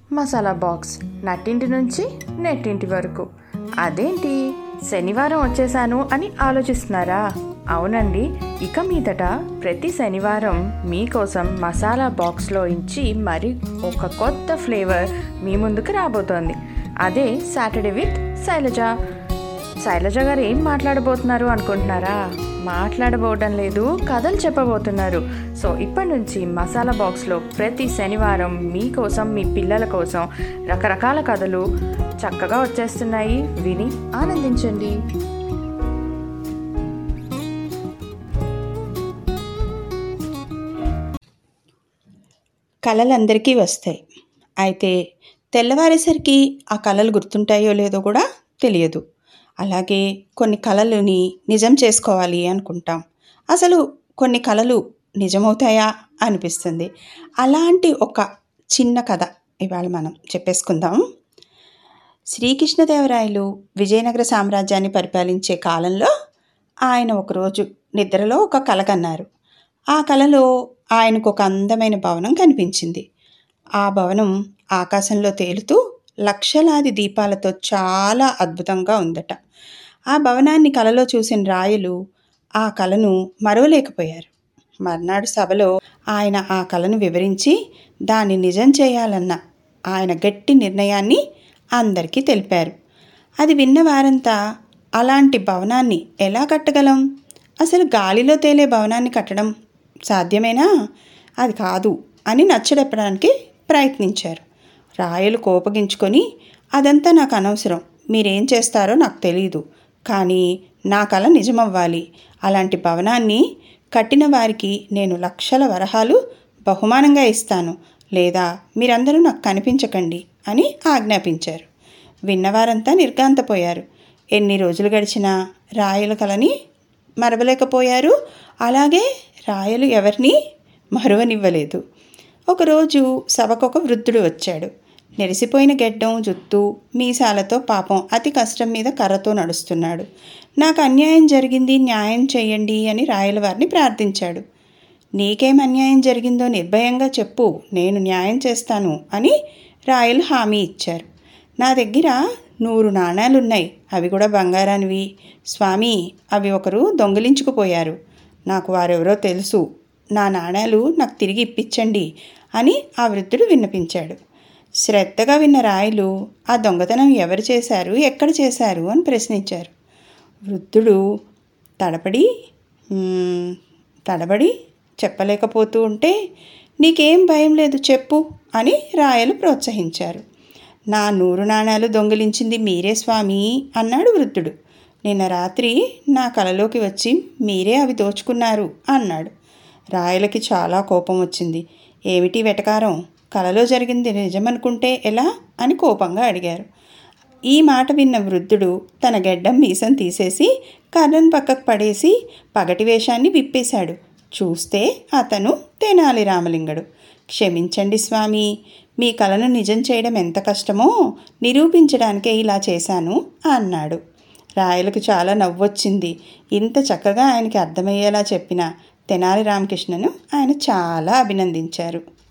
masala box నట్టింటి నుంచి నెట్టింటి వరకు అదేంటి శనివారం వచ్చేసాను అని ఆలోచిస్తున్నారా అవునండి ఇక మీదట ప్రతి శనివారం మీకోసం మసాలా బాక్స్లో ఇచ్చి మరి ఒక కొత్త ఫ్లేవర్ మీ ముందుకు రాబోతోంది అదే సాటర్డే విత్ శైలజ శైలజ గారు ఏం మాట్లాడబోతున్నారు అనుకుంటున్నారా మాట్లాడబోవడం లేదు కథలు చెప్పబోతున్నారు సో ఇప్పటి నుంచి మసాలా బాక్స్లో ప్రతి శనివారం మీకోసం మీ పిల్లల కోసం రకరకాల కథలు చక్కగా వచ్చేస్తున్నాయి విని ఆనందించండి కళలు అందరికీ వస్తాయి అయితే తెల్లవారేసరికి ఆ కళలు గుర్తుంటాయో లేదో కూడా తెలియదు అలాగే కొన్ని కళలని నిజం చేసుకోవాలి అనుకుంటాం అసలు కొన్ని కళలు నిజమవుతాయా అనిపిస్తుంది అలాంటి ఒక చిన్న కథ ఇవాళ మనం చెప్పేసుకుందాం శ్రీకృష్ణదేవరాయలు విజయనగర సామ్రాజ్యాన్ని పరిపాలించే కాలంలో ఆయన ఒకరోజు నిద్రలో ఒక కల కన్నారు ఆ కలలో ఆయనకు ఒక అందమైన భవనం కనిపించింది ఆ భవనం ఆకాశంలో తేలుతూ లక్షలాది దీపాలతో చాలా అద్భుతంగా ఉందట ఆ భవనాన్ని కలలో చూసిన రాయలు ఆ కలను మరవలేకపోయారు మర్నాడు సభలో ఆయన ఆ కలను వివరించి దాన్ని నిజం చేయాలన్న ఆయన గట్టి నిర్ణయాన్ని అందరికీ తెలిపారు అది విన్న వారంతా అలాంటి భవనాన్ని ఎలా కట్టగలం అసలు గాలిలో తేలే భవనాన్ని కట్టడం సాధ్యమేనా అది కాదు అని నచ్చడెప్పడానికి ప్రయత్నించారు రాయలు కోపగించుకొని అదంతా నాకు అనవసరం మీరేం చేస్తారో నాకు తెలియదు కానీ నా కళ నిజమవ్వాలి అలాంటి భవనాన్ని కట్టిన వారికి నేను లక్షల వరహాలు బహుమానంగా ఇస్తాను లేదా మీరందరూ నాకు కనిపించకండి అని ఆజ్ఞాపించారు విన్నవారంతా నిర్గాంతపోయారు ఎన్ని రోజులు గడిచినా రాయల కలని మరవలేకపోయారు అలాగే రాయలు ఎవరిని మరువనివ్వలేదు ఒకరోజు సభకు ఒక వృద్ధుడు వచ్చాడు నెరిసిపోయిన గెడ్డం జుత్తు మీసాలతో పాపం అతి కష్టం మీద కర్రతో నడుస్తున్నాడు నాకు అన్యాయం జరిగింది న్యాయం చేయండి అని రాయల వారిని ప్రార్థించాడు నీకేం అన్యాయం జరిగిందో నిర్భయంగా చెప్పు నేను న్యాయం చేస్తాను అని రాయలు హామీ ఇచ్చారు నా దగ్గర నూరు నాణాలున్నాయి అవి కూడా బంగారానివి స్వామి అవి ఒకరు దొంగిలించుకుపోయారు నాకు వారెవరో తెలుసు నా నాణాలు నాకు తిరిగి ఇప్పించండి అని ఆ వృద్ధుడు విన్నపించాడు శ్రద్ధగా విన్న రాయలు ఆ దొంగతనం ఎవరు చేశారు ఎక్కడ చేశారు అని ప్రశ్నించారు వృద్ధుడు తడబడి "మ్మ్, తడబడి చెప్పలేకపోతూ ఉంటే నీకేం భయం లేదు చెప్పు అని రాయలు ప్రోత్సహించారు నా నూరు నాణాలు దొంగిలించింది మీరే స్వామి అన్నాడు వృద్ధుడు నిన్న రాత్రి నా కలలోకి వచ్చి మీరే అవి దోచుకున్నారు అన్నాడు రాయలకి చాలా కోపం వచ్చింది ఏమిటి వెటకారం కలలో జరిగింది నిజమనుకుంటే ఎలా అని కోపంగా అడిగారు ఈ మాట విన్న వృద్ధుడు తన గెడ్డం మీసం తీసేసి కర్రను పక్కకు పడేసి పగటి వేషాన్ని విప్పేశాడు చూస్తే అతను తెనాలి రామలింగడు క్షమించండి స్వామి మీ కలను నిజం చేయడం ఎంత కష్టమో నిరూపించడానికే ఇలా చేశాను అన్నాడు రాయలకు చాలా నవ్వొచ్చింది ఇంత చక్కగా ఆయనకి అర్థమయ్యేలా చెప్పిన తెనాలి రామకృష్ణను ఆయన చాలా అభినందించారు